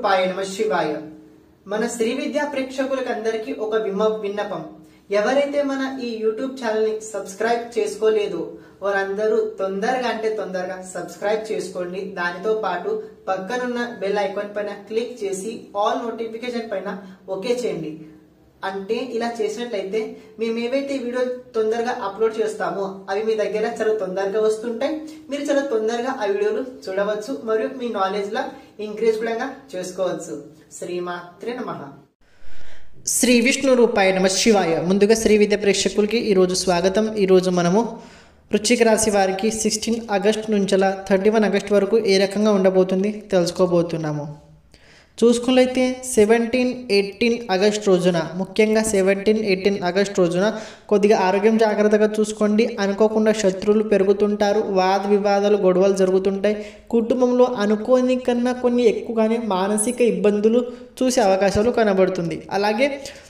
రూపాయ నమ శివాయ మన శ్రీ విద్యా ప్రేక్షకులకు అందరికీ ఒక విమ విన్నపం ఎవరైతే మన ఈ యూట్యూబ్ ఛానల్ ని సబ్స్క్రైబ్ చేసుకోలేదో వారందరూ తొందరగా అంటే తొందరగా సబ్స్క్రైబ్ చేసుకోండి దానితో పాటు పక్కనున్న బెల్ ఐకాన్ పైన క్లిక్ చేసి ఆల్ నోటిఫికేషన్ పైన ఓకే చేయండి అంటే ఇలా చేసినట్లయితే మేము ఏవైతే వీడియో తొందరగా అప్లోడ్ చేస్తామో అవి మీ దగ్గర చాలా తొందరగా వస్తుంటాయి మీరు చాలా తొందరగా ఆ వీడియోలు చూడవచ్చు మరియు మీ నాలెడ్జ్ లా ఇంక్రీజ్ కూడా చేసుకోవచ్చు శ్రీమాత్రే నమః శ్రీ విష్ణు రూపాయ నమ శివాయ ముందుగా శ్రీ విద్య ప్రేక్షకులకి ఈరోజు స్వాగతం ఈరోజు మనము వృశ్చిక రాశి వారికి సిక్స్టీన్ ఆగస్ట్ నుంచలా థర్టీ వన్ ఆగస్ట్ వరకు ఏ రకంగా ఉండబోతుంది తెలుసుకోబోతున్నాము చూసుకున్నట్లయితే సెవెంటీన్ ఎయిటీన్ ఆగస్ట్ రోజున ముఖ్యంగా సెవెంటీన్ ఎయిటీన్ ఆగస్ట్ రోజున కొద్దిగా ఆరోగ్యం జాగ్రత్తగా చూసుకోండి అనుకోకుండా శత్రువులు పెరుగుతుంటారు వాద వివాదాలు గొడవలు జరుగుతుంటాయి కుటుంబంలో అనుకోని కన్నా కొన్ని ఎక్కువగానే మానసిక ఇబ్బందులు చూసే అవకాశాలు కనబడుతుంది అలాగే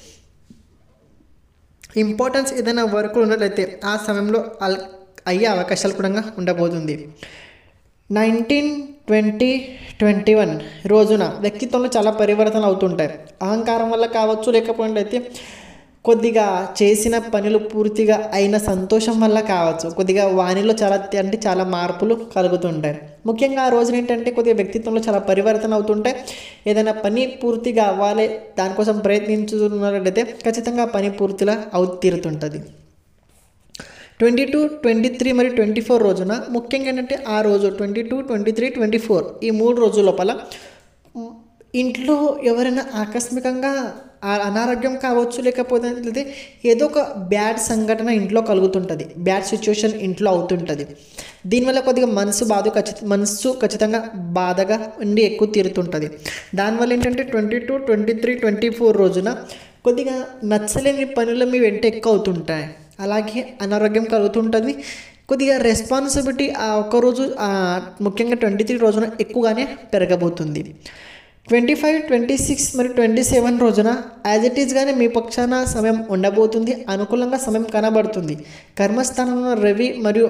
ఇంపార్టెన్స్ ఏదైనా వర్క్ ఉన్నట్లయితే ఆ సమయంలో అల్ అయ్యే అవకాశాలు కూడా ఉండబోతుంది నైన్టీన్ ట్వంటీ ట్వంటీ వన్ రోజున వ్యక్తిత్వంలో చాలా పరివర్తనలు అవుతుంటాయి అహంకారం వల్ల కావచ్చు లేకపోతే కొద్దిగా చేసిన పనులు పూర్తిగా అయిన సంతోషం వల్ల కావచ్చు కొద్దిగా వాణిలో చాలా అంటే చాలా మార్పులు కలుగుతుంటాయి ముఖ్యంగా ఆ రోజున ఏంటంటే కొద్దిగా వ్యక్తిత్వంలో చాలా పరివర్తన అవుతుంటాయి ఏదైనా పని పూర్తిగా అవ్వాలి దానికోసం ప్రయత్నించుతున్నట్లయితే ఖచ్చితంగా ఆ పని పూర్తిగా అవు తీరుతుంటుంది ట్వంటీ టూ ట్వంటీ త్రీ మరియు ట్వంటీ ఫోర్ రోజున ముఖ్యంగా ఏంటంటే ఆ రోజు twenty two twenty three twenty four ఈ మూడు రోజుల లోపల మ్, ఇంట్లో ఎవరైనా ఆకస్మికంగా ఆ అనారోగ్యం కావచ్చు లేకపోతే లేకపోతే ఏదో ఒక బ్యాడ్ సంఘటన ఇంట్లో కలుగుతుంటుంది బ్యాడ్ సిచ్యువేషన్ ఇంట్లో అవుతుంటుంది దీనివల్ల కొద్దిగా మనసు బాధ ఖచ్చిత మనసు ఖచ్చితంగా బాధగా ఉండి ఎక్కువ తీరుతుంటుంది దానివల్ల ఏంటంటే twenty two twenty three twenty four రోజున కొద్దిగా నచ్చలేని పనులు మీ వెంట ఎక్కువ అవుతుంటాయి అలాగే అనారోగ్యం కలుగుతుంటుంది కొద్దిగా రెస్పాన్సిబిలిటీ ఆ ఒక్కరోజు ఆ ముఖ్యంగా ట్వంటీ త్రీ రోజున ఎక్కువగానే పెరగబోతుంది ట్వంటీ ఫైవ్ ట్వంటీ సిక్స్ మరియు ట్వంటీ సెవెన్ రోజున యాజ్ ఇట్ ఈస్గానే మీ పక్షాన సమయం ఉండబోతుంది అనుకూలంగా సమయం కనబడుతుంది కర్మస్థానంలో రవి మరియు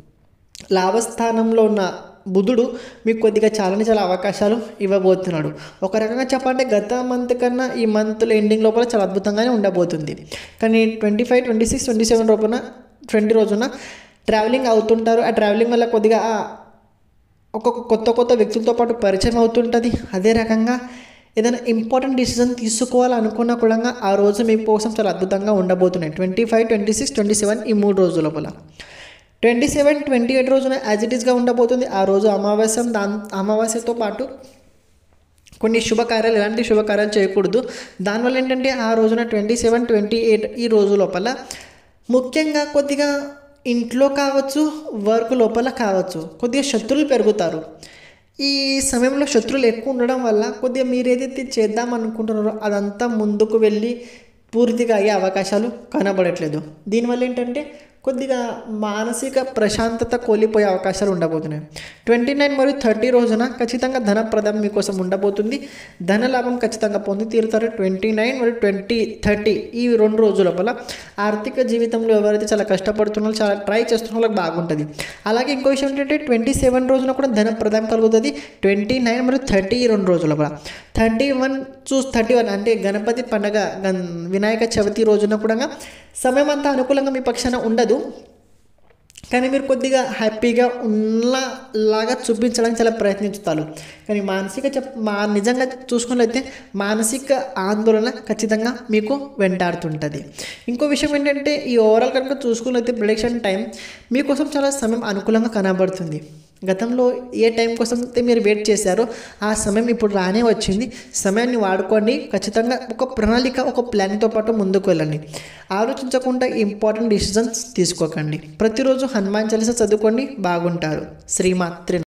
లాభస్థానంలో ఉన్న బుధుడు మీకు కొద్దిగా చాలానే చాలా అవకాశాలు ఇవ్వబోతున్నాడు ఒక రకంగా చెప్పాలంటే గత మంత్ కన్నా ఈ మంత్ ఎండింగ్ లోపల చాలా అద్భుతంగానే ఉండబోతుంది కానీ twenty five twenty six twenty seven లోపల ట్వంటీ రోజున ట్రావెలింగ్ అవుతుంటారు ఆ ట్రావెలింగ్ వల్ల కొద్దిగా ఆ ఒక్కొక్క కొత్త కొత్త వ్యక్తులతో పాటు పరిచయం అవుతుంటుంది అదే రకంగా ఏదైనా ఇంపార్టెంట్ డిసిజన్ తీసుకోవాలనుకున్న కూడా ఆ రోజు మీ కోసం చాలా అద్భుతంగా ఉండబోతున్నాయి twenty five twenty six twenty seven ఈ మూడు రోజుల లోపల ట్వంటీ సెవెన్ ట్వంటీ ఎయిట్ రోజున యాజ్ ఇట్ ఈస్గా ఉండబోతుంది ఆ రోజు అమావాస్య దాని అమావాస్యతో పాటు కొన్ని శుభకార్యాలు ఎలాంటి శుభకార్యాలు చేయకూడదు దానివల్ల ఏంటంటే ఆ రోజున ట్వంటీ సెవెన్ ట్వంటీ ఎయిట్ ఈ రోజు లోపల ముఖ్యంగా కొద్దిగా ఇంట్లో కావచ్చు వర్క్ లోపల కావచ్చు కొద్దిగా శత్రువులు పెరుగుతారు ఈ సమయంలో శత్రువులు ఎక్కువ ఉండడం వల్ల కొద్దిగా మీరు ఏదైతే చేద్దాం అనుకుంటున్నారో అదంతా ముందుకు వెళ్ళి పూర్తిగా అయ్యే అవకాశాలు కనబడట్లేదు దీనివల్ల ఏంటంటే కొద్దిగా మానసిక ప్రశాంతత కోల్పోయే అవకాశాలు ఉండబోతున్నాయి ట్వంటీ నైన్ మరియు థర్టీ రోజున ఖచ్చితంగా ధనప్రదం మీకోసం ఉండబోతుంది ధన లాభం ఖచ్చితంగా పొంది తీరుతారు ట్వంటీ నైన్ మరియు ట్వంటీ థర్టీ ఈ రెండు రోజుల లోపల ఆర్థిక జీవితంలో ఎవరైతే చాలా కష్టపడుతున్నారో చాలా ట్రై చేస్తున్న వాళ్ళకి బాగుంటుంది అలాగే ఇంకో విషయం ఏంటంటే ట్వంటీ సెవెన్ రోజున కూడా ధన ప్రదాయం కలుగుతుంది ట్వంటీ నైన్ మరియు థర్టీ ఈ రెండు రోజుల లోపల థర్టీ వన్ చూస్ థర్టీ వన్ అంటే గణపతి పండగ గన్ వినాయక చవితి రోజున కూడా సమయం అంతా అనుకూలంగా మీ పక్షాన ఉండదు కానీ మీరు కొద్దిగా హ్యాపీగా ఉన్నలాగా చూపించడానికి చాలా ప్రయత్నిస్తారు కానీ మానసిక చెప్ మా నిజంగా చూసుకున్నట్లయితే మానసిక ఆందోళన ఖచ్చితంగా మీకు వెంటాడుతుంటుంది ఇంకో విషయం ఏంటంటే ఈ ఓవరాల్ కనుక చూసుకున్నట్లయితే ప్రొడక్షన్ టైం మీకోసం చాలా సమయం అనుకూలంగా కనబడుతుంది గతంలో ఏ టైం కోసం అయితే మీరు వెయిట్ చేశారో ఆ సమయం ఇప్పుడు రానే వచ్చింది సమయాన్ని వాడుకోండి ఖచ్చితంగా ఒక ప్రణాళిక ఒక ప్లాన్తో పాటు ముందుకు వెళ్ళండి ఆలోచించకుండా ఇంపార్టెంట్ డిసిజన్స్ తీసుకోకండి ప్రతిరోజు హనుమాన్ చాలీసా చదువుకోండి బాగుంటారు శ్రీమాత్రి